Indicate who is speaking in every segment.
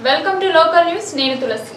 Speaker 1: Welcome to local news నేను తులసి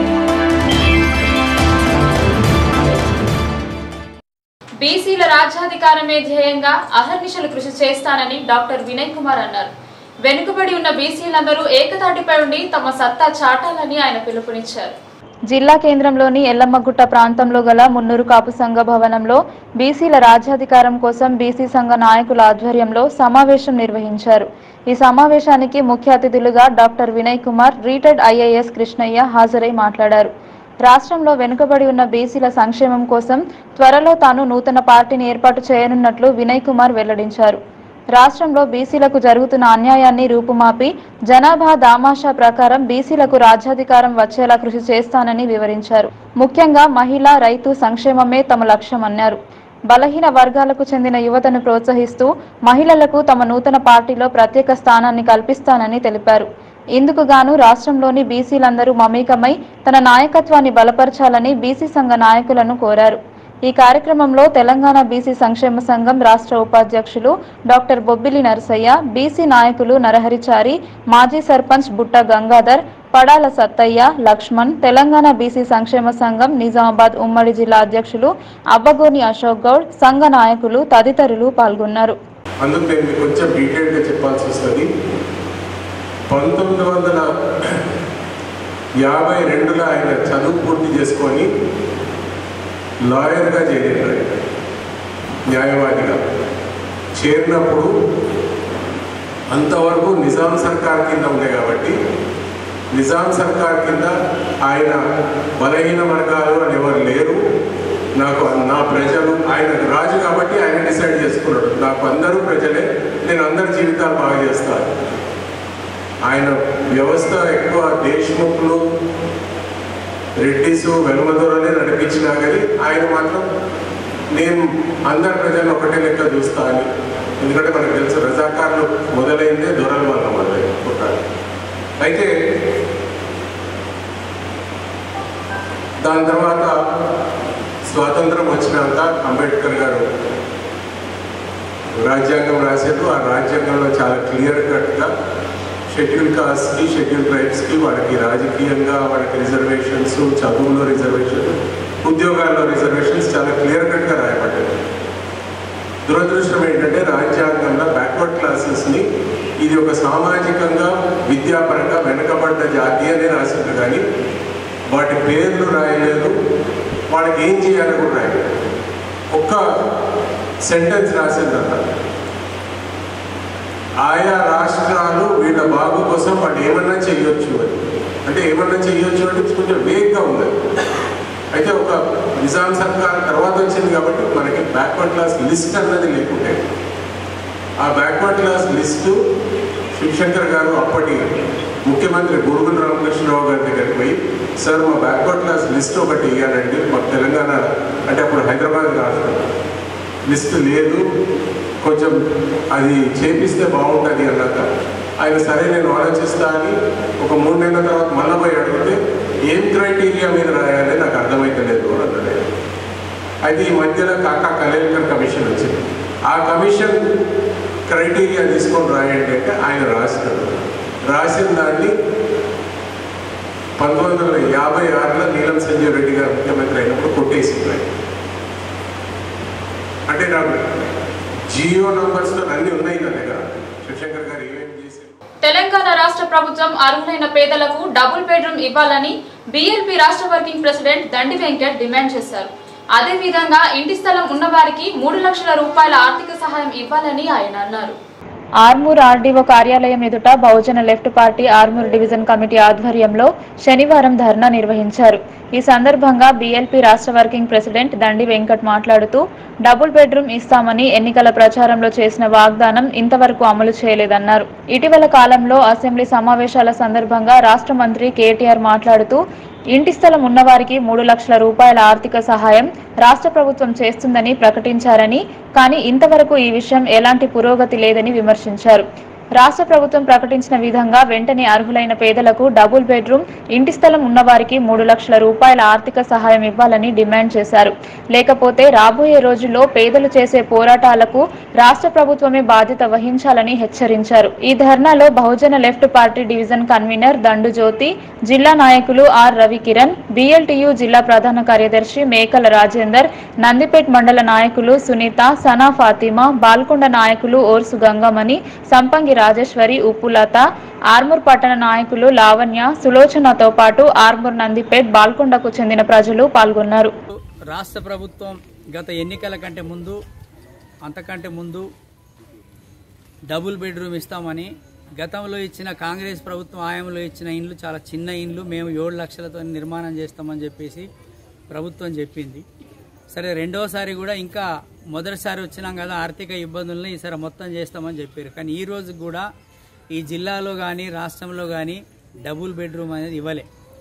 Speaker 1: బీసీల రాజ్యాధికారమే ధ్యేయంగా అహర్నిశలు కృషి చేస్తానని డాక్టర్ వినయ్ కుమార్ అన్నారు వెనుకబడి ఉన్న బీసీలందరూ ఏకతాటిపై ఉండి తమ సత్తా చాటాలని ఆయన పిలుపునిచ్చారు
Speaker 2: జిల్లా కేంద్రంలోని ఎల్లమ్మగుట్ట ప్రాంతంలో గల మున్నూరు కాపు సంఘ భవనంలో బీసీల రాజ్యాధికారం కోసం బీసీ సంఘ నాయకుల ఆధ్వర్యంలో సమావేశం నిర్వహించారు ఈ సమావేశానికి ముఖ్య అతిథులుగా doctor Vinay Kumar retired IAS Krishnaiah హాజరై మాట్లాడారు రాష్ట్రంలో వెనుకబడి ఉన్న బీసీల సంక్షేమం కోసం త్వరలో తాను నూతన పార్టీని ఏర్పాటు చేయనున్నట్లు వినయ్ కుమార్ వెల్లడించారు రాష్ట్రంలో బీసీలకు జరుగుతున్న అన్యాయాన్ని రూపుమాపి జనాభా దామాషా ప్రకారం బీసీలకు రాజ్యాధికారం వచ్చేలా కృషి చేస్తానని వివరించారు ముఖ్యంగా మహిళా రైతు సంక్షేమమే తమ లక్ష్యమన్నారు బలహీన వర్గాలకు చెందిన యువతను ప్రోత్సహిస్తూ మహిళలకు తమ నూతన పార్టీలో ప్రత్యేక స్థానాన్ని కల్పిస్తానని తెలిపారు ఇందుకు గాను రాష్ట్రంలోని బీసీలందరూ మమేకమై తన నాయకత్వాన్ని బలపరచాలని బీసీ సంఘ నాయకులను కోరారు ఈ కార్యక్రమంలో తెలంగాణ బీసీ సంక్షేమ సంఘం రాష్ట్ర ఉపాధ్యక్షులు డాక్టర్ బొబ్బిలి నరసయ్య బీసీ నాయకులు నరహరిచారి మాజీ సర్పంచ్ బుట్ట గంగాధర్ పడాల సత్తయ్య లక్ష్మణ్ తెలంగాణ బీసీ సంక్షేమ సంఘం నిజామాబాద్ ఉమ్మడి జిల్లా అధ్యక్షులు అబ్బగోని అశోక్ గౌడ్ సంఘ నాయకులు తదితరులు పాల్గొన్నారు
Speaker 3: అందుకు నేను మీకు కొంచెం డీటెయిల్గా చెప్పాల్సి వస్తుంది పంతొమ్మిది వందల యాభై రెండులో ఆయన చదువు పూర్తి చేసుకొని లాయర్గా చేరారు ఆయన. న్యాయవాదిగా చేరినప్పుడు అంతవరకు నిజాం సర్కార్ కింద ఉండే కాబట్టి నిజాం సర్కార్ కింద ఆయన బలహీన వర్గాలు అని ఎవరు లేరు నాకు నా ప్రజలు ఆయన రాజు కాబట్టి ఆయన డిసైడ్ చేసుకున్నాడు నాకు అందరూ ప్రజలే నేను అందరి జీవితాలు బాగా చేస్తాను ఆయన వ్యవస్థ ఎక్కువ దేశముఖులు రెడ్డిస్ వెలుమదూరనే నడిపించినా కానీ ఆయన మాత్రం నేను అందరి ప్రజలు ఒకటే లెక్క చూస్తా అని ఎందుకంటే మనకు తెలుసు రజాకారులు మొదలైందే దొరల వల్ల మొదలైంది పుట్టాలి అయితే దాని తర్వాత స్వాతంత్రం వచ్చినాక అంబేద్కర్ గారు రాజ్యాంగం రాశారు ఆ రాజ్యాంగంలో చాలా క్లియర్ కట్గా షెడ్యూల్ కాస్ట్కి షెడ్యూల్ ట్రైబ్స్కి వాళ్ళకి రాజకీయంగా వాళ్ళకి రిజర్వేషన్స్ చదువులో రిజర్వేషన్ ఉద్యోగాల్లో రిజర్వేషన్స్ చాలా క్లియర్ కట్గా రాయబడ్డాయి దురదృష్టం ఏంటంటే రాజ్యాంగంలో బ్యాక్వర్డ్ క్లాసెస్ని ఇది ఒక సామాజికంగా విద్యాపరంగా వెనుకబడ్డ జాతి అని రాసింది కానీ వాటి పేర్లు రాయలేదు వాళ్ళకి ఏం చేయాలో కూడా రాయలేదు ఒక్క సెంటెన్స్ రాసిందంట ఆయా రాష్ట్రాలు వీళ్ళ బాగు కోసం వాళ్ళు ఏమన్నా చేయొచ్చు అని అంటే ఏమన్నా చేయొచ్చు అంటే కొంచెం వేగ్గా ఉంది అయితే ఒక నిజాం సర్కార్ తర్వాత వచ్చింది కాబట్టి మనకి బ్యాక్వర్డ్ క్లాస్ లిస్ట్ అన్నది లేకుంటే ఆ బ్యాక్వర్డ్ క్లాస్ లిస్టు శివశంకర్ గారు అప్పటి ముఖ్యమంత్రి గురుగుల రామకృష్ణరావు గారి దగ్గరికి పోయి సార్ మా బ్యాక్వర్డ్ క్లాస్ లిస్ట్ ఒకటి ఇవ్వాలండి మాకు తెలంగాణ అంటే అప్పుడు హైదరాబాద్ రాష్ట్రం లిస్ట్ లేదు కొంచెం అది చేపిస్తే బాగుంటుంది అన్నాక ఆయన సరే నేను ఆలోచిస్తా అని ఒక మూడు నెలల తర్వాత మళ్ళీ పోయి అడిగితే ఏం క్రైటీరియా మీద రాయాలి నాకు అర్థమైతలేదు అని అన్నాడు ఆయన. అయితే ఈ మధ్యలో కాకా కలేల్కర్ కమిషన్ వచ్చింది ఆ కమిషన్ క్రైటీరియా తీసుకొని రాయండి అంటే ఆయన రాసినాడు రాసిన దాన్ని పంతొమ్మిది వందల యాభై ఆరులో నీలం సంజయ్ రెడ్డి గారు ముఖ్యమంత్రి అయినప్పుడు కొట్టేసింది ఆయన అంటే నాకు జియో నంబర్స్తో అన్నీ ఉన్నాయి నా దగ్గర శివశంకర్ గారు ఏమేమి చేశారు
Speaker 1: తెలంగాణ రాష్ట్ర ప్రభుత్వం అర్హులైన పేదలకు డబుల్ బెడ్రూమ్ ఇవ్వాలని బీఎల్పీ రాష్ట్ర working president Dandi Venkat demand చేశారు అదేవిధంగా ఇంటి స్థలం ఉన్నవారికి మూడు లక్షల రూపాయల ఆర్థిక సహాయం ఇవ్వాలని ఆయన అన్నారు
Speaker 2: ఆర్మూర్ ఆర్డీఓ కార్యాలయం ఎదుట Bahujan left party Armoor division committee ఆధ్వర్యంలో శనివారం ధర్నా నిర్వహించారు ఈ సందర్భంగా బీఎల్పీ రాష్ట్ర వర్కింగ్ ప్రెసిడెంట్ దండి వెంకట్ మాట్లాడుతూ డబుల్ బెడ్రూమ్ ఇస్తామని ఎన్నికల ప్రచారంలో చేసిన వాగ్దానం ఇంతవరకు అమలు చేయలేదన్నారు ఇటీవల కాలంలో అసెంబ్లీ సమావేశాల సందర్భంగా రాష్ట్ర మంత్రి కేటీఆర్ మాట్లాడుతూ ఇంటి స్థలం ఉన్నవారికి మూడు లక్షల రూపాయల ఆర్థిక సహాయం రాష్ట్ర ప్రభుత్వం చేస్తుందని ప్రకటించారని కానీ ఇంతవరకు ఈ విషయం ఎలాంటి పురోగతి లేదని విమర్శించారు రాష్ట్ర ప్రభుత్వం ప్రకటించిన విధంగా వెంటనే అర్హులైన పేదలకు డబుల్ బెడ్రూమ్ ఇంటి స్థలం ఉన్నవారికి మూడు లక్షల రూపాయల ఆర్థిక సహాయం ఇవ్వాలని డిమాండ్ చేశారు లేకపోతే రాబోయే రోజుల్లో పేదలు చేసే పోరాటాలకు రాష్ట్ర ప్రభుత్వమే బాధ్యత వహించాలని హెచ్చరించారు ఈ ధర్నాలో Bahujan left party division convener Dandu Jyothi జిల్లా నాయకులు ఆర్ రవికిరణ్ బిఎల్టీయు జిల్లా ప్రధాన కార్యదర్శి మేకల రాజేందర్ నందిపేట్ మండల నాయకులు సునీత సనా ఫాతిమా బాల్కొండ నాయకులు ఓర్సు గంగమణి సంపంగి రాజేశ్వరి ఉప్పులత ఆర్మూర్ పట్టణ నాయకులు లావణ్య సులోచనతో పాటు ఆర్మూర్ నందిపేట్ బాల్కొండకు చెందిన ప్రజలు పాల్గొన్నారు
Speaker 4: రాష్ట్ర ప్రభుత్వం గత ఎన్నికల కంటే ముందు అంతకంటే ముందు డబుల్ బెడ్రూమ్ ఇస్తామని గతంలో ఇచ్చిన కాంగ్రెస్ ప్రభుత్వం హయాంలో ఇచ్చిన ఇండ్లు చాలా చిన్న ఇండ్లు మేము ఏడు లక్షలతో నిర్మాణం చేస్తామని చెప్పేసి ప్రభుత్వం చెప్పింది సరే రెండోసారి కూడా ఇంకా మొదటిసారి వచ్చినాం కదా ఆర్థిక ఇబ్బందులను ఈసారి మొత్తం చేస్తామని చెప్పారు కానీ ఈ రోజు కూడా ఈ జిల్లాలో కానీ రాష్ట్రంలో కానీ డబుల్ బెడ్రూమ్ అనేది ఇవ్వలే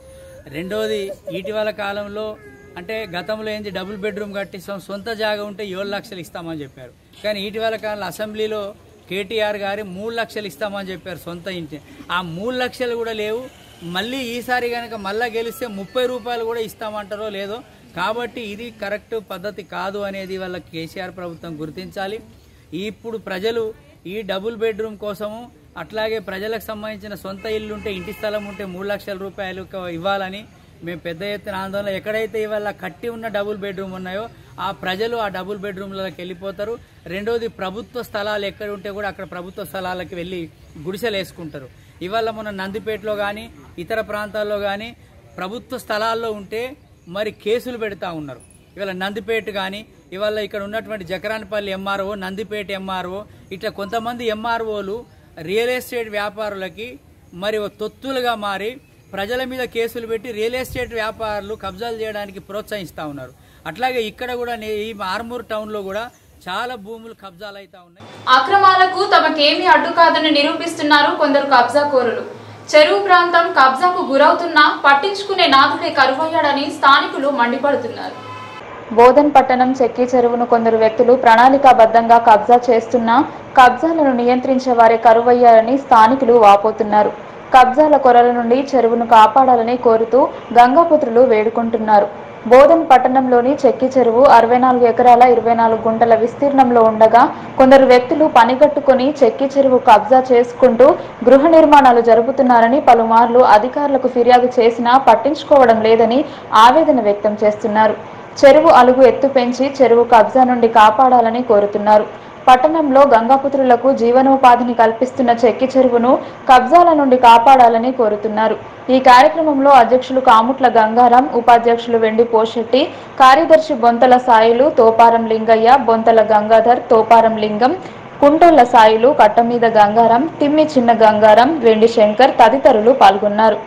Speaker 4: రెండోది ఇటీవల కాలంలో అంటే గతంలో ఏంది డబుల్ బెడ్రూమ్ కట్టిస్తాం సొంత జాగా ఉంటే ఏడు లక్షలు ఇస్తామని చెప్పారు కానీ ఇటీవల కాలంలో అసెంబ్లీలో కేటీఆర్ గారి మూడు లక్షలు ఇస్తామని చెప్పారు సొంత ఇంటి ఆ మూడు లక్షలు కూడా లేవు మళ్ళీ ఈసారి కనుక మళ్ళా గెలిస్తే ముప్పై రూపాయలు కూడా ఇస్తామంటారో లేదో కాబట్టి ఇది కరెక్ట్ పద్ధతి కాదు అనేది వాళ్ళ కేసీఆర్ ప్రభుత్వం గుర్తించాలి ఇప్పుడు ప్రజలు ఈ డబుల్ బెడ్రూమ్ కోసము అట్లాగే ప్రజలకు సంబంధించిన సొంత ఇల్లు ఉంటే ఇంటి స్థలం ఉంటే మూడు లక్షల రూపాయలు క- ఇవ్వాలని మేము పెద్ద ఎత్తున ఆందోళన ఎక్కడైతే ఇవాళ కట్టి ఉన్న డబుల్ బెడ్రూమ్ ఉన్నాయో ఆ ప్రజలు ఆ డబుల్ బెడ్రూమ్లకి వెళ్ళిపోతారు రెండోది ప్రభుత్వ స్థలాలు ఎక్కడ ఉంటే కూడా అక్కడ ప్రభుత్వ స్థలాలకి వెళ్ళి గుడిసెలు వేసుకుంటారు ఇవాళ మన నందిపేటలో కానీ ఇతర ప్రాంతాల్లో కానీ ప్రభుత్వ స్థలాల్లో ఉంటే మరి కేసులు పెడతా ఉన్నారు ఇవాళ నందిపేట కానీ ఇవాళ ఇక్కడ ఉన్నటువంటి జకరాన్పల్లి ఎంఆర్ఓ నందిపేట ఎంఆర్ఓ ఇట్లా కొంతమంది ఎంఆర్ఓలు రియల్ ఎస్టేట్ వ్యాపారులకి మరి ఓ తొత్తులుగా మారి ప్రజల మీద కేసులు పెట్టి రియల్ ఎస్టేట్ వ్యాపారులు కబ్జాలు చేయడానికి ప్రోత్సహిస్తూ ఉన్నారు అట్లాగే ఇక్కడ కూడా నే- ఈ ఆర్మూర్ టౌన్లో కూడా చాలా భూములు కబ్జాలు అవుతా ఉన్నాయి
Speaker 1: అక్రమాలకు తమకేమీ అడ్డు కాదని నిరూపిస్తున్నారు కొందరు కబ్జాకోరులు చెరువు ప్రాంతం కబ్జాకు గురవుతున్నా పట్టించుకునే నాథుడే కరువయ్యాడని స్థానికులు మండిపడుతున్నారు
Speaker 2: బోధన్ పట్టణం చెక్కి చెరువును కొందరు వ్యక్తులు ప్రణాళికాబద్ధంగా కబ్జా చేస్తున్నా కబ్జాలను నియంత్రించే వారే కరువయ్యారని స్థానికులు వాపోతున్నారు కబ్జాల కొరల నుండి చెరువును కాపాడాలని కోరుతూ గంగాపుత్రులు వేడుకుంటున్నారు బోధన్ పట్టణంలోని చెక్కి చెరువు అరవై నాలుగు ఎకరాల ఇరవై నాలుగు గుంటల విస్తీర్ణంలో ఉండగా కొందరు వ్యక్తులు పనిగట్టుకుని చెక్కి చెరువు కబ్జా చేసుకుంటూ గృహ నిర్మాణాలు జరుపుతున్నారని పలుమార్లు అధికారులకు ఫిర్యాదు చేసినా పట్టించుకోవడం లేదని ఆవేదన వ్యక్తం చేస్తున్నారు చెరువు అలుగు ఎత్తు పెంచి చెరువు కబ్జా నుండి కాపాడాలని కోరుతున్నారు పట్టణంలో గంగాపుత్రులకు జీవనోపాధిని కల్పిస్తున్న చెక్కి చెరువును కబ్జాల నుండి కాపాడాలని కోరుతున్నారు ఈ కార్యక్రమంలో అధ్యక్షులు కాముట్ల గంగారాం ఉపాధ్యక్షులు వెండి పోషెట్టి కార్యదర్శి బొంతల సాయిలు తోపారం లింగయ్య బొంతల గంగాధర్ తోపారం లింగం కుంటోళ్ల సాయిలు కట్టమీద గంగారాం తిమ్మి చిన్న గంగారాం వెండి శంకర్ తదితరులు పాల్గొన్నారు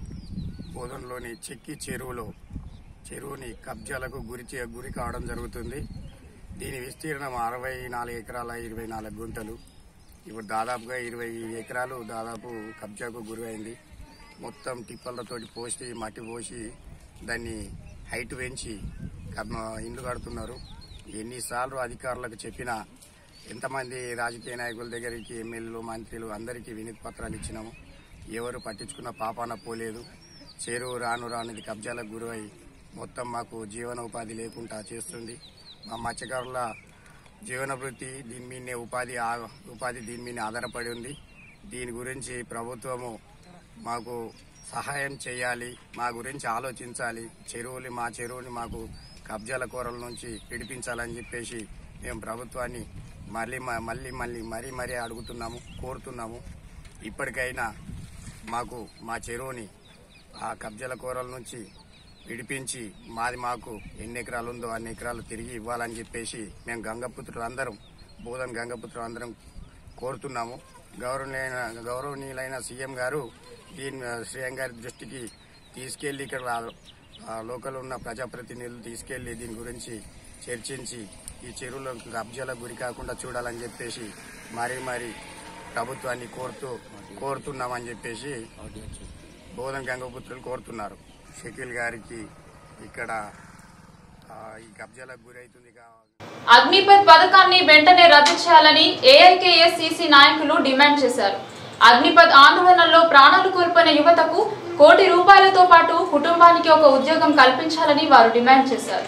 Speaker 5: బోధనలోని చెక్కి చెరువులో చెరువుని కబ్జాలకు గురి చే- గురి కావడం జరుగుతుంది దీని విస్తీర్ణం అరవై నాలుగు ఎకరాల ఇరవై నాలుగు గుంటలు ఇప్పుడు దాదాపుగా ఇరవై ఎకరాలు దాదాపు కబ్జాకు గురి అయింది మొత్తం టిప్పర్లతోటి పోసి మట్టి పోసి దాన్ని హైట్ పెంచి కబ్- ఇండ్లు కడుతున్నారు ఎన్నిసార్లు అధికారులకు చెప్పినా ఎంతమంది రాజకీయ నాయకుల దగ్గరికి ఎమ్మెల్యేలు మంత్రులు అందరికీ వినతి పత్రాలు ఇచ్చినాము ఎవరు పట్టించుకున్న పాపాన పోలేదు చెరువు రాను రాను ఇది కబ్జాలకు గురై మొత్తం మాకు జీవన ఉపాధి లేకుండా చేస్తుంది మా మత్స్యకారుల జీవన వృత్తి దీని మీదనే ఉపాధి ఆ- ఉపాధి దీని మీద ఆధారపడి ఉంది దీని గురించి ప్రభుత్వము మాకు సహాయం చేయాలి మా గురించి ఆలోచించాలి చెరువులు మా చెరువుని మాకు కబ్జాల కూరల నుంచి విడిపించాలని చెప్పేసి మేము ప్రభుత్వాన్ని మళ్ళీ మ- మళ్ళీ మళ్ళీ మరీ మరీ అడుగుతున్నాము కోరుతున్నాము ఇప్పటికైనా మాకు మా చెరువుని ఆ కబ్జాల కూరల నుంచి విడిపించి మాది మాకు ఎన్ని ఎకరాలు ఉందో అన్ని ఎకరాలు తిరిగి ఇవ్వాలని చెప్పేసి మేము గంగపుత్రులు అందరం బోధన్ గంగపుత్రులు అందరం కోరుతున్నాము గౌరవనీయ గౌరవనీయులైన సీఎం గారు దీని శ్రీఎం గారి దృష్టికి తీసుకెళ్లి ఇక్కడ రా- ఆ లోకల్ ఉన్న ప్రజాప్రతినిధులు తీసుకెళ్లి దీని గురించి చర్చించి ఈ చెరువులో కబ్జాలకు గురి కాకుండా చూడాలని చెప్పేసి మరీ మరీ ప్రభుత్వాన్ని కోరుతూ కోరుతున్నామని చెప్పేసి బోధన గంగపుత్రులు కోరుతున్నారు షకీల్ గారికి ఇక్కడ ఆ, ఈ కబ్జాలకు గురవుతుంది కా-
Speaker 1: అగ్నిపథ్ పథకాన్ని వెంటనే రద్దు చేయాలని ఏఐకేఎస్సిసి నాయకులు డిమాండ్ చేశారు అగ్నిపథ్ ఆందోళనలో ప్రాణాలు కోల్పోయిన యువతకు కోటి రూపాయలతో పాటు కుటుంబానికి ఒక ఉద్యోగం కల్పించాలని వారు డిమాండ్ చేశారు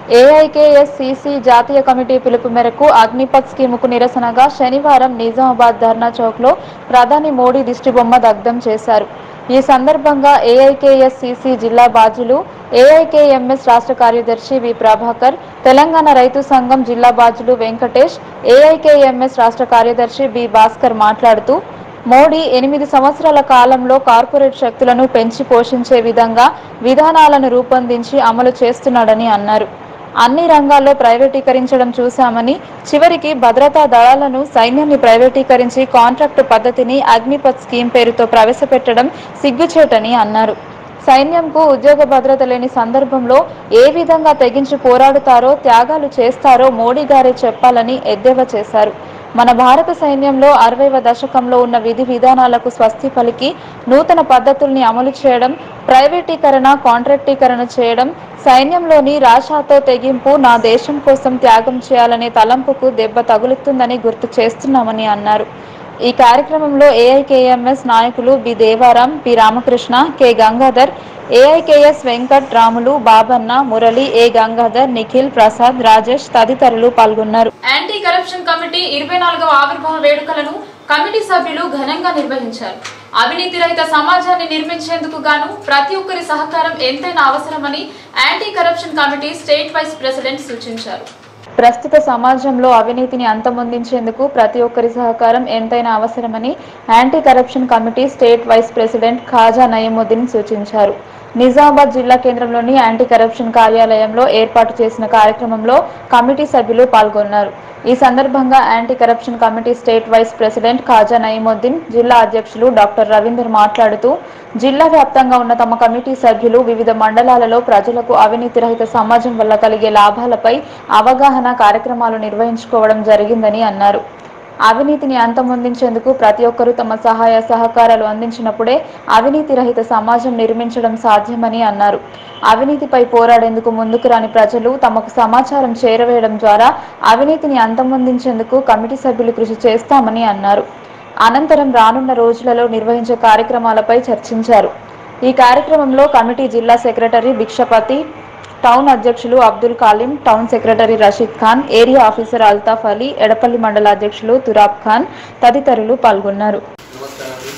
Speaker 2: ఏఐకేఎస్సిసి జాతీయ కమిటీ పిలుపు మేరకు అగ్నిపథ్ స్కీముకు నిరసనగా శనివారం నిజామాబాద్ ధర్నా చౌక్ లో ప్రధాని మోడీ దిష్టిబొమ్మ దగ్ధం చేశారు ఈ సందర్భంగా ఏఐకేఎస్సిసి జిల్లా బాధ్యులు ఏఐకేఎంఎస్ రాష్ట్ర కార్యదర్శి వి ప్రభాకర్ తెలంగాణ రైతు సంఘం జిల్లా బాధ్యులు వెంకటేష్ ఏఐకేఎంఎస్ రాష్ట్ర కార్యదర్శి బి భాస్కర్ మాట్లాడుతూ మోడీ ఎనిమిది సంవత్సరాల కాలంలో కార్పొరేట్ శక్తులను పెంచి పోషించే విధంగా విధానాలను రూపొందించి అమలు చేస్తున్నాడని అన్నారు అన్ని రంగాల్లో ప్రైవేటీకరించడం చూశామని చివరికి భద్రతా దళాలను సైన్యాన్ని ప్రైవేటీకరించి కాంట్రాక్టు పద్ధతిని అగ్నిపథ్ స్కీమ్ పేరుతో ప్రవేశపెట్టడం సిగ్గుచేటని అన్నారు సైన్యంకు ఉద్యోగ భద్రత లేని సందర్భంలో ఏ విధంగా తెగించి పోరాడుతారో త్యాగాలు చేస్తారో మోడీ గారే చెప్పాలని ఎద్దేవా చేశారు మన భారత సైన్యంలో అరవైవ దశకంలో ఉన్న విధి విధానాలకు స్వస్తి పలికి నూతన పద్ధతుల్ని అమలు చేయడం ప్రైవేటీకరణ కాంట్రాక్టీకరణ చేయడం సైన్యంలోని రాషాతో తెగింపు నా దేశం కోసం త్యాగం చేయాలనే తలంపుకు దెబ్బ తగులుతుందని గుర్తు చేస్తున్నామని అన్నారు ఈ కార్యక్రమంలో ఏఐకేఎంఎస్ నాయకులు B Devaram P Ramakrishna K Gangadhar AIKS Venkat Ramulu Babanna Murali ఏ గంగాధర్ నిఖిల్ ప్రసాద్ రాజేష్ తదితరులు పాల్గొన్నారు
Speaker 1: యాంటీ కరప్షన్ కమిటీ ఇరవై నాలుగవ ఆవిర్భావ వేడుకలను కమిటీ సభ్యులు ఘనంగా నిర్వహించారు అవినీతి రహిత సమాజాన్ని నిర్మించేందుకు గాను ప్రతి ఒక్కరి సహకారం ఎంతైనా అవసరమని anti corruption committee state vice president సూచించారు
Speaker 2: ప్రస్తుత సమాజంలో అవినీతిని అంతమొందించేందుకు ప్రతి ఒక్కరి సహకారం ఎంతైనా అవసరమని anti corruption committee state vice president Khaja Nayeemuddin సూచించారు నిజామాబాద్ జిల్లా కేంద్రంలోని యాంటీ కరప్షన్ కార్యాలయంలో ఏర్పాటు చేసిన కార్యక్రమంలో కమిటీ సభ్యులు పాల్గొన్నారు ఈ సందర్భంగా anti corruption committee state vice president Khaja Nayeemuddin జిల్లా అధ్యక్షులు డాక్టర్ రవీందర్ మాట్లాడుతూ జిల్లా వ్యాప్తంగా ఉన్న తమ కమిటీ సభ్యులు వివిధ మండలాలలో ప్రజలకు అవినీతి రహిత సమాజం వల్ల కలిగే లాభాలపై అవగాహన కార్యక్రమాలు నిర్వహించుకోవడం జరిగిందని అన్నారు అవినీతిని అంతమొందించేందుకు ప్రతి ఒక్కరూ తమ సహాయ సహకారాలు అందించినప్పుడే అవినీతి రహిత సమాజం నిర్మించడం సాధ్యమని అన్నారు అవినీతిపై పోరాడేందుకు ముందుకు రాని ప్రజలు తమకు సమాచారం చేరవేయడం ద్వారా అవినీతిని అంతమొందించేందుకు కమిటీ సభ్యులు కృషి చేస్తామని అన్నారు అనంతరం రానున్న రోజులలో నిర్వహించే కార్యక్రమాలపై చర్చించారు ఈ కార్యక్రమంలో కమిటీ జిల్లా సెక్రటరీ భిక్షపతి టౌన్ అధ్యక్షులు Abdul Kalim town secretary Rasheed Khan area officer Altaf Ali Edapalli మండల అధ్యక్షులు తురాబ్ ఖాన్ తదితరులు పాల్గొన్నారు
Speaker 6: నమస్కారాలు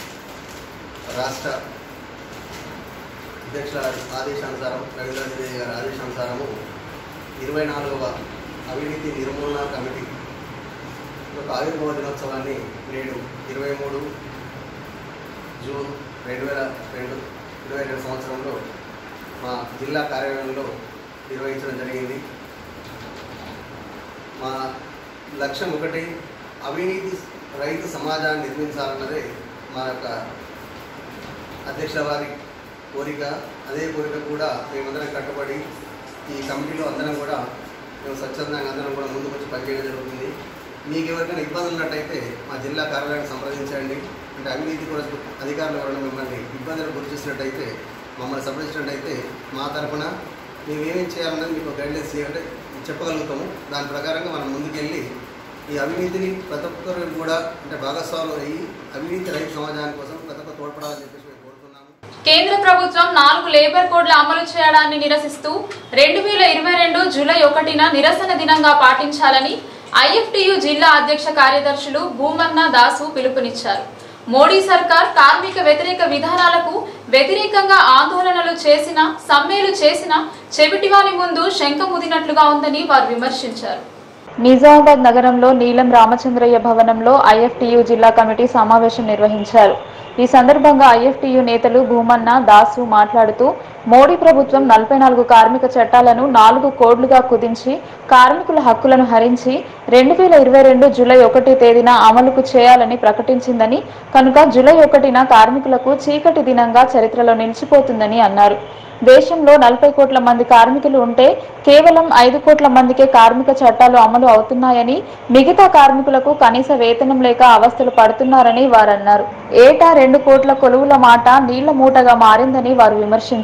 Speaker 6: రాష్ట్ర అధ్యక్షుల ఆదేశానుసారం రవీంద్ర రెడ్డి గారి ఆదేశానుసారము ఇరవై నాలుగవ అవినీతి నిర్మూలన కమిటీ యొక్క ఆవిర్భావ దినోత్సవాన్ని నేడు ఇరవై మూడు జూన్ రెండు వేల రెండు ఇరవై రెండు సంవత్సరంలో మా జిల్లా కార్యాలయంలో నిర్వహించడం జరిగింది మా లక్ష్యం ఒకటి అవినీతి రైతు సమాజాన్ని నిర్మించాలన్నదే మా యొక్క అధ్యక్ష వారి కోరిక అదే కోరిక కూడా మేమందరం కట్టుబడి ఈ కమిటీలో అందరం కూడా మేము స్వచ్ఛందంగా అందరం కూడా ముందుకు వచ్చి పనిచేయడం జరుగుతుంది మీకు ఎవరికైనా ఇబ్బంది ఉన్నట్టయితే మా జిల్లా కార్యాలయాన్ని సంప్రదించండి అంటే అవినీతి కూడా అధికారులు ఎవరైనా మిమ్మల్ని ఇబ్బందులు గురి చేసినట్టయితే మమ్మల్ని సంప్రదించినట్టయితే మా తరఫున మేము ఏమేం చేయాలన్నది మీకు గైడ్లైన్స్ అంటే చెప్పగలుగుతాము దాని ప్రకారంగా మనం ముందుకెళ్ళి ఈ అవినీతిని ప్రతి ఒక్కరు కూడా అంటే భాగస్వాములు అయ్యి అవినీతి రైతు సమాజాని కోసం ప్రతి ఒక్కరు తోడ్పడాలని చెప్పేసి మేము కోరుతున్నాము
Speaker 1: కేంద్ర ప్రభుత్వం నాలుగు లేబర్ కోడ్ల అమలు చేయడాన్ని నిరసిస్తూ రెండు వేల ఇరవై రెండు జూలై ఒకటిన నిరసన దినంగా పాటించాలని ఐఎఫ్టియు జిల్లా అధ్యక్ష కార్యదర్శులు భూమన్న దాసు పిలుపునిచ్చారు మోడీ సర్కార్ కార్మిక వ్యతిరేక విధానాలకు వ్యతిరేకంగా ఆందోళనలు చేసిన సమ్మెలు చేసిన చెవిటివాని ముందు శంఖముదినట్లుగా ఉందని వారు విమర్శించారు
Speaker 2: నిజామాబాద్ నగరంలో నీలం రామచంద్రయ్య భవనంలో ఐఎఫ్టియు జిల్లా కమిటీ సమావేశం నిర్వహించారు ఈ సందర్భంగా ఐఎఫ్టియు నేతలు భూమన్న దాసు మాట్లాడుతూ మోడీ ప్రభుత్వం నలభై నాలుగు కార్మిక చట్టాలను నాలుగు కోడ్లుగా కుదించి కార్మికుల హక్కులను హరించి రెండు వేల ఇరవై రెండు జూలై ఒకటి తేదీన అమలుకు చేయాలని ప్రకటించిందని కనుక జూలై ఒకటిన కార్మికులకు చీకటి దినంగా చరిత్రలో నిలిచిపోతుందని అన్నారు దేశంలో నలభై కోట్ల మంది కార్మికులు ఉంటే కేవలం ఐదు కోట్ల మందికే కార్మిక చట్టాలు అమలు అవుతున్నాయని మిగతా కార్మికులకు కనీస వేతనం లేక అవస్థలు పడుతున్నారని వారన్నారు ఏటా రెండు కోట్ల కొలువుల మాట నీళ్ల మూటగా మారిందని వారు విమర్శించారు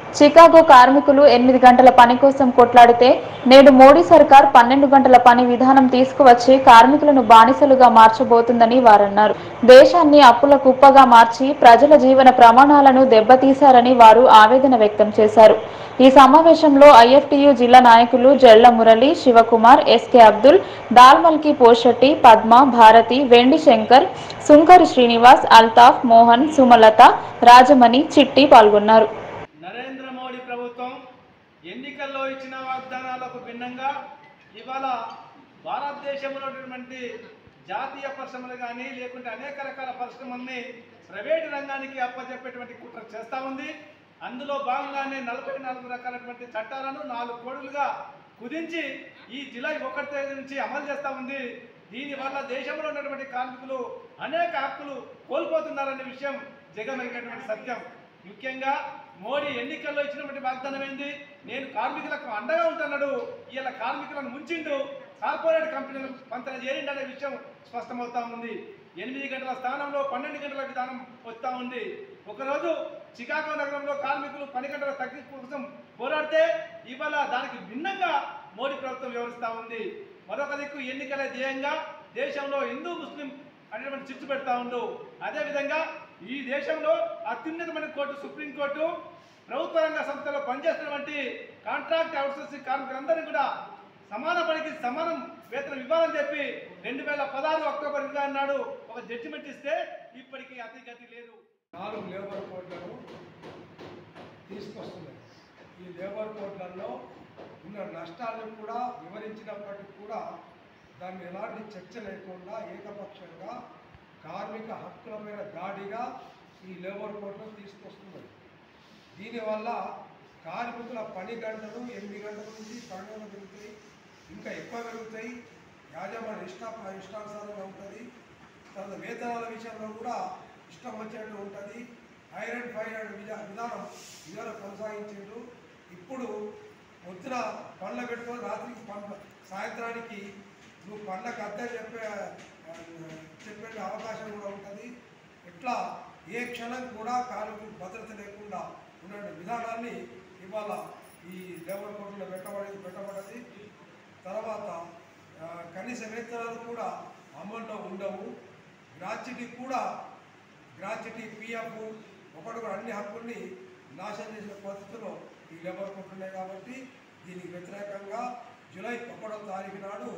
Speaker 2: చికాగో కార్మికులు ఎనిమిది గంటల పని కోసం కొట్లాడితే నేడు మోడీ సర్కార్ పన్నెండు గంటల పని విధానం తీసుకువచ్చి కార్మికులను బానిసలుగా మార్చబోతుందని వారన్నారు దేశాన్ని అప్పుల కుప్పగా మార్చి ప్రజల జీవన ప్రమాణాలను దెబ్బతీశారని వారు ఆవేదన వ్యక్తం చేశారు ఈ సమావేశంలో ఐఎఫ్టియు జిల్లా నాయకులు జెళ్ల మురళి శివకుమార్ ఎస్కే అబ్దుల్ దాల్మల్కి పోషెట్టి పద్మ భారతి వెండి శంకర్ సుంకరి శ్రీనివాస్ అల్తాఫ్ మోహన్ సుమలత రాజమణి చిట్టి పాల్గొన్నారు
Speaker 7: నరేంద్ర మోడీ ప్రభుత్వం ఎన్నికల్లో ఇచ్చిన వాగ్దానాలకు భిన్నంగా ఇవాళ భారతదేశంలో ఉన్నటువంటి జాతీయ పరిశ్రమలు కానీ లేకుంటే అనేక రకాల పరిశ్రమల్ని ప్రైవేటు రంగానికి అప్పచెప్పేటువంటి కుట్ర చేస్తూ ఉంది అందులో భాగంగానే నలభై నాలుగు రకాలైనటువంటి చట్టాలను నాలుగు కోడులుగా కుదించి ఈ జూలై ఒకటి తేదీ నుంచి అమలు చేస్తూ ఉంది దీనివల్ల దేశంలో ఉన్నటువంటి కార్మికులు అనేక హక్కులు కోల్పోతున్నారనే విషయం జగమెరిగినటువంటి సత్యం ముఖ్యంగా మోడీ ఎన్నికల్లో ఇచ్చినటువంటి వాగ్దానం ఏంది నేను కార్మికులకు అండగా ఉంటున్నాడు ఇలా కార్మికులను ముంచిండు కార్పొరేట్ కంపెనీలు పంతన చేయండి అనే విషయం స్పష్టమవుతా ఉంది ఎనిమిది గంటల స్థానంలో పన్నెండు గంటల విధానం వస్తూ ఉంది ఒకరోజు చికాగో నగరంలో కార్మికులు పని గంటల తగ్గింపు కోసం పోరాడితే ఇవాళ దానికి భిన్నంగా మోడీ ప్రభుత్వం వివరిస్తూ ఉంది మరొక దిక్కు ఎన్నికల ధ్యేయంగా దేశంలో హిందూ ముస్లిం అనేటువంటి చిచ్చు పెడతా ఉండు అదేవిధంగా ఈ దేశంలో అత్యున్నతమైన కోర్టు సుప్రీంకోర్టు ప్రభుత్వ రంగ సంస్థలో పనిచేస్తున్నటువంటి కాంట్రాక్ట్ అవుట్సోర్సింగ్ కార్మికులందరినీ కూడా సమాన పనికి సమానం వేతనం ఇవ్వాలని చెప్పి రెండు వేల పదహారు అక్టోబర్ ఇరవై నాడు ఒక జడ్జిమెంట్ ఇస్తే ఇప్పటికీ అతి గతి లేదు
Speaker 8: నాలుగు లేబర్ కోడ్లను తీసుకొస్తున్నాయి ఈ లేబర్ కోడ్లలో ఉన్న నష్టాలను కూడా వివరించినప్పటికీ కూడా దాన్ని ఎలాంటి చర్చ లేకుండా ఏకపక్షంగా కార్మిక హక్కులపైన దాడిగా ఈ లేబర్ కోడ్లను తీసుకొస్తున్నది దీనివల్ల కార్మికుల పని గంటలు ఎనిమిది గంటల నుంచి పన్నెండు పెరుగుతాయి ఇంకా ఎక్కువ పెరుగుతాయి యాజమాన్య ఇష్ట ఇష్టానుసారంగా ఉంటుంది తర్వాత వేతనాల విషయంలో కూడా ఇష్టం వచ్చినట్టు ఉంటుంది ఐరన్ ఫైర్ విధా విధానం ఇవాళ కొనసాగించారు ఇప్పుడు పొద్దున పండ్ల పెట్టుకొని రాత్రికి పండ్ల సాయంత్రానికి నువ్వు పండ్లకు అద్దె చెప్పే ఆ, చెప్పే అవకాశం కూడా ఉంటుంది ఇట్లా ఏ క్షణం కూడా కార్మికులకు భద్రత లేకుండా ఉన్న విధానాన్ని ఇవాళ ఈ లేబర్ కోర్టులో పెట్టబడి పెట్టబడింది తర్వాత ఆ, కనీస వేతనాలు కూడా అమల్లో ఉండవు గ్రాచ్యుటీ కూడా గ్రాచ్యుటీ పిఎఫ్ ఒకటి కూడా అన్ని హక్కుల్ని నాశనం చేసిన పద్ధతిలో ఈ లేబర్ కోర్టు ఉన్నాయి కాబట్టి దీనికి వ్యతిరేకంగా జూలై ఒకటో తారీఖు నాడు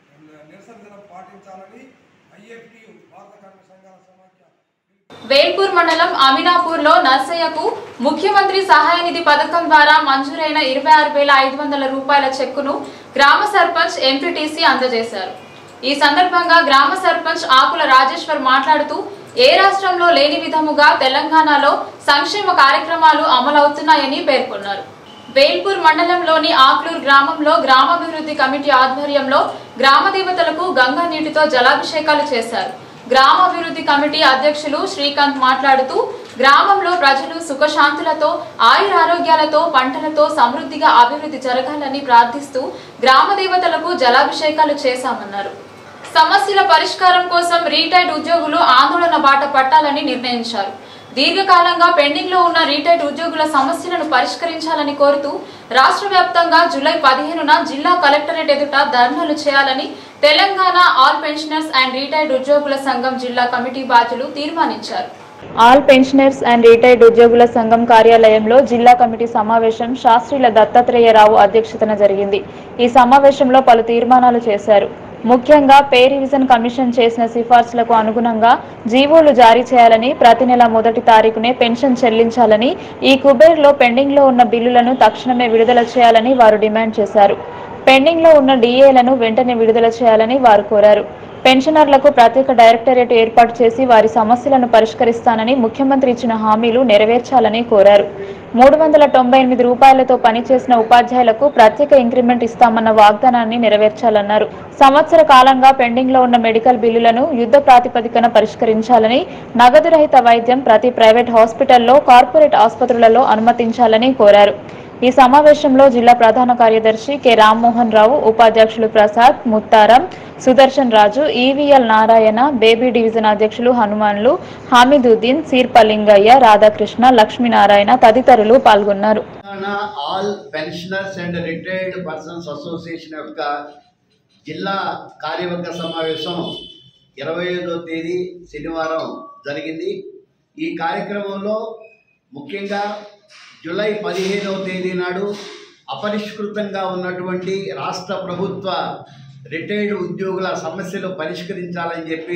Speaker 8: నిరసన దినం పాటించాలని ఐఎఫ్టియు భారత కార్మిక సంఘాల సమాఖ్య
Speaker 1: వేల్పూర్ మండలం అమినాపూర్ లో నర్సయ్యకు ముఖ్యమంత్రి సహాయ నిధి పథకం ద్వారా మంజూరైన ఇరవై ఆరు వేల ఐదు వందల రూపాయల చెక్కును గ్రామ సర్పంచ్ ఎంపీటీసీ అందజేశారు ఈ సందర్భంగా గ్రామ సర్పంచ్ ఆకుల రాజేశ్వర్ మాట్లాడుతూ ఏ రాష్ట్రంలో లేని విధముగా తెలంగాణలో సంక్షేమ కార్యక్రమాలు అమలవుతున్నాయని పేర్కొన్నారు వేల్పూర్ మండలంలోని ఆక్లూర్ గ్రామంలో గ్రామాభివృద్ధి కమిటీ ఆధ్వర్యంలో గ్రామ దేవతలకు గంగా నీటితో జలాభిషేకాలు చేశారు గ్రామాభివృద్ధి కమిటీ అధ్యక్షులు శ్రీకాంత్ మాట్లాడుతూ గ్రామంలో ప్రజలు సుఖశాంతులతో ఆయురారోగ్యాలతో పంటలతో సమృద్ధిగా అభివృద్ధి జరగాలని ప్రార్థిస్తూ గ్రామ దేవతలకు జలాభిషేకాలు చేశామన్నారు సమస్యల పరిష్కారం కోసం రిటైర్డ్ ఉద్యోగులు ఆందోళన బాట పట్టాలని నిర్ణయించారు దీర్ఘకాలంగా పెండింగ్ లో ఉన్న రిటైర్డ్ ఉద్యోగుల సమస్యలను పరిష్కరించాలని కోరుతూ రాష్ట్ర వ్యాప్తంగా జూలై పదిహేనున జిల్లా కలెక్టరేట్ ఎదుట ధర్నాలు చేయాలని Telangana all pensioners and retired ఉద్యోగుల సంఘం జిల్లా కమిటీ బాధ్యులు తీర్మానించారు
Speaker 2: ఆల్ పెన్షనర్స్ అండ్ రిటైర్డ్ ఉద్యోగుల సంఘం కార్యాలయంలో జిల్లా కమిటీ సమావేశం శాస్త్రీల దత్తాత్రేయరావు అధ్యక్షతన జరిగింది ఈ సమావేశంలో పలు తీర్మానాలు చేశారు ముఖ్యంగా పే రివిజన్ కమిషన్ చేసిన సిఫార్సులకు అనుగుణంగా జీవోలు జారీ చేయాలని ప్రతి నెల మొదటి తారీఖునే పెన్షన్ చెల్లించాలని ఈ కుబేర్లో పెండింగ్లో ఉన్న బిల్లులను తక్షణమే విడుదల చేయాలని వారు డిమాండ్ చేశారు పెండింగ్లో ఉన్న డిఏలను వెంటనే విడుదల చేయాలని వారు కోరారు పెన్షనర్లకు ప్రత్యేక డైరెక్టరేట్ ఏర్పాటు చేసి వారి సమస్యలను పరిష్కరిస్తానని ముఖ్యమంత్రి ఇచ్చిన హామీలు నెరవేర్చాలని కోరారు మూడు వందల తొంభై ఎనిమిది రూపాయలతో పనిచేసిన ఉపాధ్యాయులకు ప్రత్యేక ఇంక్రిమెంట్ ఇస్తామన్న వాగ్దానాన్ని నెరవేర్చాలన్నారు సంవత్సర కాలంగా పెండింగ్ లో ఉన్న మెడికల్ బిల్లులను యుద్ధ ప్రాతిపదికన పరిష్కరించాలని నగదు రహిత వైద్యం ప్రతి ప్రైవేట్ హాస్పిటల్లో కార్పొరేట్ ఆసుపత్రులలో అనుమతించాలని కోరారు ఈ సమావేశంలో జిల్లా ప్రధాన కార్యదర్శి కె రామ్మోహన్ రావు ఉపాధ్యక్షులు ప్రసాద్ ముత్తారం సుదర్శన్ రాజు ఈవీఎల్ నారాయణ బేబీ డివిజన్ అధ్యక్షులు హనుమాన్లు హామీదుద్దీన్ సీర్పలింగయ్య రాధాకృష్ణ లక్ష్మీనారాయణ తదితరులు పాల్గొన్నారు
Speaker 9: Telangana all pensioners and retired persons association యొక్క జిల్లా కార్యవర్గ సమావేశం ఇరవై ఐదో తేదీ శనివారం జరిగింది ఈ కార్యక్రమంలో ముఖ్యంగా జూలై పదిహేనవ తేదీ నాడు అపరిష్కృతంగా ఉన్నటువంటి రాష్ట్ర ప్రభుత్వ రిటైర్డ్ ఉద్యోగుల సమస్యలు పరిష్కరించాలని చెప్పి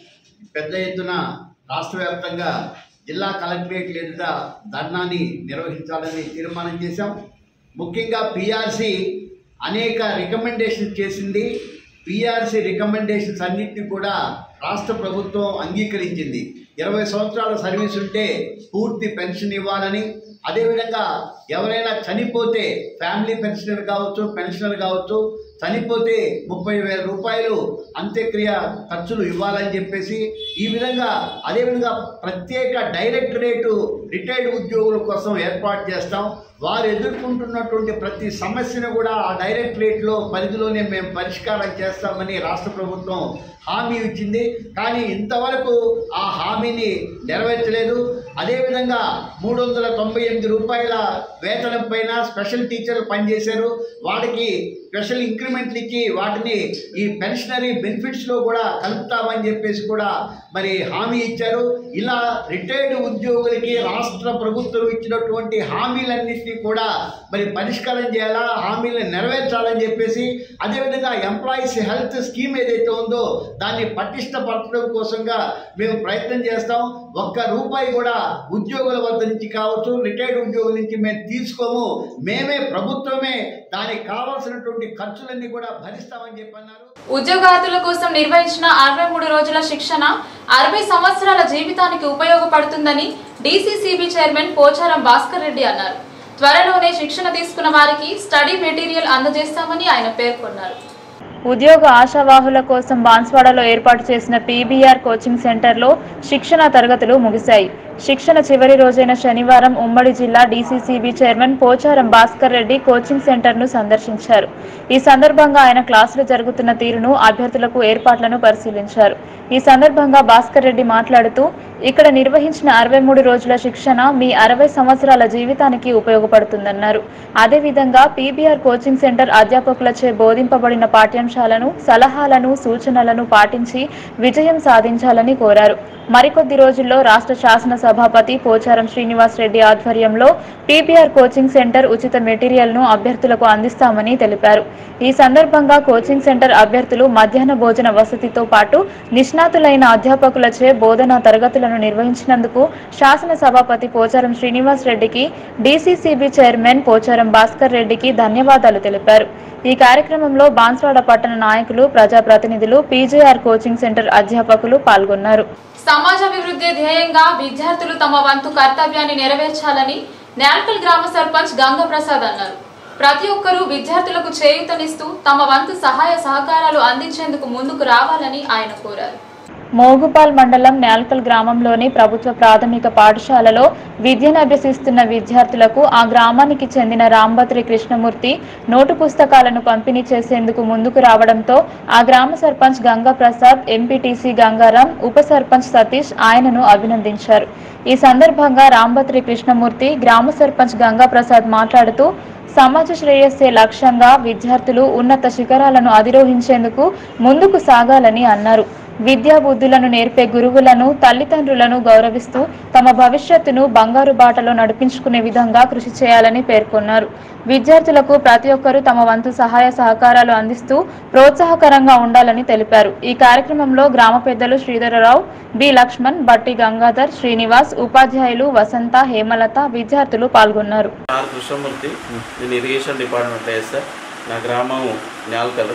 Speaker 9: పెద్ద ఎత్తున రాష్ట్ర వ్యాప్తంగా జిల్లా కలెక్టరేట్ ఎదుట ధర్నాని నిర్వహించాలని తీర్మానం చేశాం ముఖ్యంగా పిఆర్సి అనేక రికమెండేషన్స్ చేసింది పిఆర్సి రికమెండేషన్స్ అన్నింటినీ కూడా రాష్ట్ర ప్రభుత్వం అంగీకరించింది ఇరవై సంవత్సరాల సర్వీస్ ఉంటే పూర్తి పెన్షన్ ఇవ్వాలని అదేవిధంగా ఎవరైనా చనిపోతే ఫ్యామిలీ పెన్షనర్ కావచ్చు పెన్షనర్ కావచ్చు చనిపోతే ముప్పై వేల రూపాయలు అంత్యక్రియ ఖర్చులు ఇవ్వాలని చెప్పేసి ఈ విధంగా అదేవిధంగా ప్రత్యేక డైరెక్టరేటు రిటైర్డ్ ఉద్యోగుల కోసం ఏర్పాటు చేస్తాం వారు ఎదుర్కొంటున్నటువంటి ప్రతి సమస్యను కూడా ఆ డైరెక్టరేట్లో పరిధిలోనే మేము పరిష్కారం చేస్తామని రాష్ట్ర ప్రభుత్వం హామీ ఇచ్చింది కానీ ఇంతవరకు ఆ హామీని నెరవేర్చలేదు అదేవిధంగా మూడు వందల తొంభై ఎనిమిది రూపాయల వేతనం పైన స్పెషల్ టీచర్లు పనిచేశారు వాటికి స్పెషల్ ఇంక్రిమెంట్లు ఇచ్చి వాటిని ఈ పెన్షనరీ బెనిఫిట్స్లో కూడా కలుపుతామని చెప్పేసి కూడా మరి హామీ ఇచ్చారు ఇలా రిటైర్డ్ ఉద్యోగులకి రాష్ట్ర ప్రభుత్వం ఇచ్చినటువంటి హామీలన్నింటినీ కూడా మరి పరిష్కారం చేయాలా హామీలను నెరవేర్చాలని చెప్పేసి అదేవిధంగా ఎంప్లాయీస్ హెల్త్ స్కీమ్ ఏదైతే ఉందో దాన్ని పటిష్టపరచడం కోసంగా మేము ప్రయత్నం చేస్తాం ఒక్క రూపాయి కూడా ఉద్యోగుల వద్ద నుంచి కావచ్చు రిటైర్డ్ ఉద్యోగుల నుంచి మేము తీసుకోము మేమే ప్రభుత్వమే దానికి కావాల్సినటువంటి ఖర్చులన్నీ కూడా భరిస్తామని చెప్పి అన్నారు
Speaker 1: ఉద్యోగార్థుల కోసం నిర్వహించిన అరవై మూడు రోజుల శిక్షణ అరవై సంవత్సరాల జీవితానికి ఉపయోగపడుతుందని డీసీసీబీ చైర్మన్ పోచారం భాస్కర్ రెడ్డి అన్నారు త్వరలోనే శిక్షణ తీసుకున్న వారికి స్టడీ మెటీరియల్ అందజేస్తామని ఆయన పేర్కొన్నారు
Speaker 2: ఉద్యోగ ఆశావాహుల కోసం బాన్స్వాడలో ఏర్పాటు చేసిన పీబీఆర్ కోచింగ్ సెంటర్లో శిక్షణ తరగతులు ముగిశాయి శిక్షణ చివరి రోజైన శనివారం ఉమ్మడి జిల్లా DCCB chairman Pocharam Bhaskar Reddy coaching సెంటర్ను సందర్శించారు ఈ సందర్భంగా ఆయన క్లాసులు జరుగుతున్న తీరును అభ్యర్థులకు ఏర్పాట్లను పరిశీలించారు ఈ సందర్భంగా భాస్కర్ రెడ్డి మాట్లాడుతూ ఇక్కడ నిర్వహించిన అరవై మూడు రోజుల శిక్షణ మీ అరవై సంవత్సరాల జీవితానికి ఉపయోగపడుతుందన్నారు అదేవిధంగా పీబీఆర్ కోచింగ్ సెంటర్ అధ్యాపకులచే బోధింపబడిన పాఠ్యాంశాలను సలహాలను సూచనలను పాటించి విజయం సాధించాలని కోరారు మరికొద్ది రోజుల్లో రాష్ట్ర శాసన సభాపతి పోచారం శ్రీనివాస్ రెడ్డి ఆధ్వర్యంలో పీబీఆర్ కోచింగ్ సెంటర్ ఉచిత మెటీరియల్ ను అభ్యర్థులకు అందిస్తామని తెలిపారు ఈ సందర్భంగా కోచింగ్ సెంటర్ అభ్యర్థులు మధ్యాహ్న భోజన వసతితో పాటు నిష్ణాతులైన అధ్యాపకులచే బోధనా తరగతులను నిర్వహించినందుకు శాసన సభాపతి పోచారం శ్రీనివాస్ రెడ్డికి డీసీసీబీ చైర్మన్ పోచారం భాస్కర్ రెడ్డికి ధన్యవాదాలు తెలిపారు ఈ కార్యక్రమంలో బాన్స్వాడ పట్టణ నాయకులు ప్రజాప్రతినిధులు పీజేఆర్ కోచింగ్ సెంటర్ అధ్యాపకులు పాల్గొన్నారు
Speaker 1: సమాజ అభివృద్ధి ధ్యేయంగా విద్యార్థులు తమ వంతు కర్తవ్యాన్ని నెరవేర్చాలని నేల్కల్ గ్రామ సర్పంచ్ గంగప్రసాద్ అన్నారు ప్రతి ఒక్కరూ విద్యార్థులకు చేయూతనిస్తూ తమ వంతు సహాయ సహకారాలు అందించేందుకు ముందుకు రావాలని ఆయన కోరారు
Speaker 2: మోగుపాల్ మండలం నేల్కల్ గ్రామంలోని ప్రభుత్వ ప్రాథమిక పాఠశాలలో విద్యను అభ్యసిస్తున్న విద్యార్థులకు ఆ గ్రామానికి చెందిన రాంబత్రి కృష్ణమూర్తి నోటు పుస్తకాలను పంపిణీ చేసేందుకు ముందుకు రావడంతో ఆ గ్రామ సర్పంచ్ గంగా ప్రసాద్ ఎంపీటీసీ గంగారాం ఉప సర్పంచ్ సతీష్ ఆయనను అభినందించారు ఈ సందర్భంగా రాంబత్రి కృష్ణమూర్తి గ్రామ సర్పంచ్ గంగా ప్రసాద్ మాట్లాడుతూ సమాజ శ్రేయస్సే లక్ష్యంగా విద్యార్థులు ఉన్నత శిఖరాలను అధిరోహించేందుకు ముందుకు సాగాలని అన్నారు విద్యా బుద్ధులను నేర్పే గురువులను తల్లిదండ్రులను గౌరవిస్తూ తమ భవిష్యత్తును బంగారు బాటలో నడిపించుకునే విధంగా కృషి చేయాలని పేర్కొన్నారు విద్యార్థులకు ప్రతి ఒక్కరూ తమ వంతు సహాయ సహకారాలు అందిస్తూ ప్రోత్సాహకరంగా ఉండాలని తెలిపారు ఈ కార్యక్రమంలో గ్రామ పెద్దలు శ్రీధరరావు బి లక్ష్మణ్ బట్టి గంగాధర్ శ్రీనివాస్ ఉపాధ్యాయులు వసంత హేమలత విద్యార్థులు పాల్గొన్నారు
Speaker 10: ఆర్ కృష్ణమూర్తి నేను ఇరిగేషన్ డిపార్ట్మెంట్లో చేస్తా నా గ్రామం న్యాల్కలు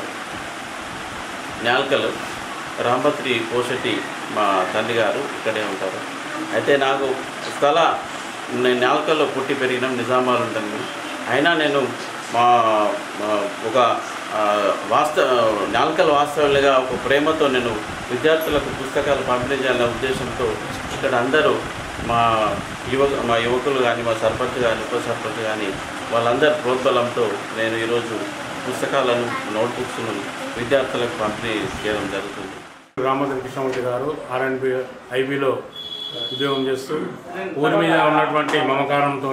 Speaker 10: న్యాల్కలు రాంబత్రి పోషటి మా తండ్రి గారు ఇక్కడే ఉంటారు అయితే నాకు స్థల నేను న్యాల్కల్లో పుట్టి పెరిగిన నిజామాబాద్ ఉంటాను అయినా నేను మా మా ఒక ఆ, వాస్తవ నాల్కల వాస్తవులుగా ఒక ప్రేమతో నేను విద్యార్థులకు పుస్తకాలు పంపిణీ చేయాలనే ఉద్దేశంతో ఇక్కడ అందరూ మా యువ మా యువకులు కానీ మా సర్పంచ్ కానీ ఉప సర్పంచ్ కానీ వాళ్ళందరి ప్రోద్బలంతో నేను ఈరోజు పుస్తకాలను నోట్బుక్స్ను విద్యార్థులకు పంపిణీ చేయడం జరుగుతుంది
Speaker 11: రామోదర్ కృష్ణమూర్తి గారు ఆర్ఎండ్బి ఐబీలో ఉద్యోగం చేస్తూ ఊరి మీద ఉన్నటువంటి మమకారంతో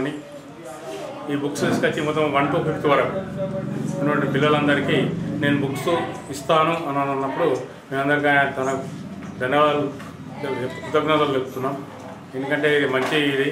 Speaker 11: ఈ బుక్స్ తీసుకొచ్చి మొత్తం వన్ టు ఫిఫ్త్ వరకు ఉన్నటువంటి పిల్లలందరికీ నేను బుక్స్ ఇస్తాను అని అన్నప్పుడు మేమందరికీ ఆయన తన ధన్యవాదాలు కృతజ్ఞతలు చెప్తున్నాం ఎందుకంటే ఇది మంచి ఇది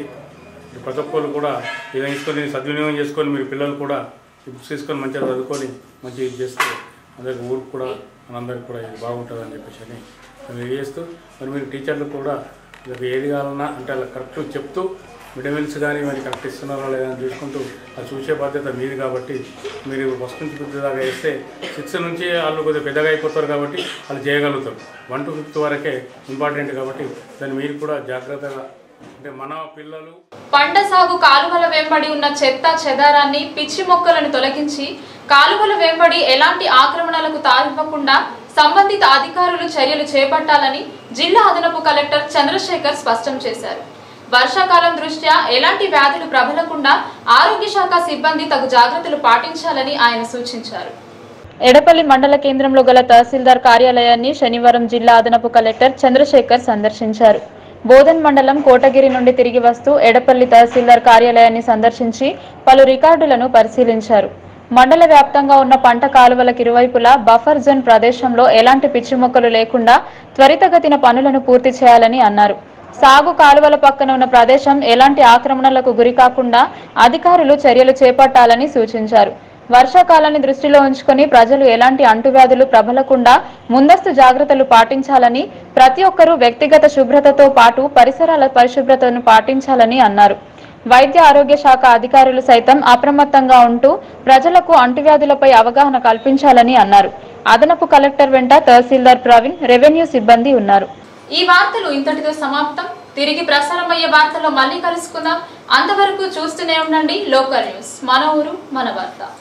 Speaker 11: ఈ ప్రతి ఒక్కరు కూడా ఇది తీసుకొని దీన్ని సద్వినియోగం చేసుకొని మీరు పిల్లలు కూడా ఈ బుక్స్ తీసుకొని మంచిగా చదువుకొని మంచిగా ఇది చేస్తే అందరికి ఊరికి కూడా మనందరికి కూడా ఇది బాగుంటుంది అని చెప్పేసి అని మేము ఇది చేస్తూ మరి మీరు టీచర్లు కూడా మీకు ఏది కావాలన్నా అంటే అలా కరెక్ట్ చెప్తూ మిడ్ మీల్స్ కానీ మరి కరెక్ట్ ఇస్తున్నారా లేదా అని చూసుకుంటూ అది చూసే బాధ్యత మీది కాబట్టి మీరు ఫస్ట్ నుంచి ఫిఫ్త్ దాకా వేస్తే సిక్స్త్ నుంచి వాళ్ళు కొద్దిగా పెద్దగా అయిపోతారు కాబట్టి వాళ్ళు చేయగలుగుతారు వన్ టు ఫిఫ్త్ వరకే ఇంపార్టెంట్ కాబట్టి దాన్ని మీరు కూడా జాగ్రత్తగా అంటే మన పిల్లలు
Speaker 1: పంట సాగు కాలువల వెంబడి ఉన్న చెత్త చెదారాన్ని పిచ్చి మొక్కలను తొలగించి కాలువల వెంబడి ఎలాంటి ఆక్రమణలకు తావివ్వకుండా సంబంధిత అధికారులు చర్యలు చేపట్టాలని జిల్లా అదనపు కలెక్టర్ చంద్రశేఖర్ స్పష్టం చేశారు వర్షాకాలం దృష్ట్యా ఎలాంటి వ్యాధులు ప్రబలకుండా ఆరోగ్య శాఖ సిబ్బంది తగు జాగ్రత్తలు పాటించాలని ఆయన సూచించారు
Speaker 2: ఎడపల్లి మండల కేంద్రంలో గల తహసీల్దార్ కార్యాలయాన్ని శనివారం జిల్లా అదనపు కలెక్టర్ చంద్రశేఖర్ సందర్శించారు బోధన్ మండలం కోటగిరి నుండి తిరిగి వస్తూ ఎడపల్లి తహసీల్దార్ కార్యాలయాన్ని సందర్శించి పలు రికార్డులను పరిశీలించారు మండల వ్యాప్తంగా ఉన్న పంట కాలువలకు ఇరువైపులా బఫర్ జోన్ ప్రదేశంలో ఎలాంటి పిచ్చి మొక్కలు లేకుండా త్వరితగతిన పనులను పూర్తి చేయాలని అన్నారు సాగు కాలువల పక్కన ఉన్న ప్రదేశం ఎలాంటి ఆక్రమణలకు గురి కాకుండా అధికారులు చర్యలు చేపట్టాలని సూచించారు వర్షాకాలాన్ని దృష్టిలో ఉంచుకొని ప్రజలు ఎలాంటి అంటువ్యాధులు ప్రబలకుండా ముందస్తు జాగ్రత్తలు పాటించాలని ప్రతి ఒక్కరూ వ్యక్తిగత శుభ్రతతో పాటు పరిసరాల పరిశుభ్రతను పాటించాలని అన్నారు వైద్య ఆరోగ్య శాఖ అధికారులు సైతం అప్రమత్తంగా ఉంటూ ప్రజలకు అంటువ్యాధులపై అవగాహన కల్పించాలని అన్నారు అదనపు కలెక్టర్ వెంట తహసీల్దార్ ప్రవీణ్ రెవెన్యూ సిబ్బంది ఉన్నారు
Speaker 1: ఈ వార్తలు ఇంతటితో సమాప్తం తిరిగి ప్రసారమయ్యే వార్తల్లో మళ్ళీ కలుసుకుందాం అంతవరకు చూస్తూనే ఉండండి లోకల్ న్యూస్ మన ఊరు మన వార్త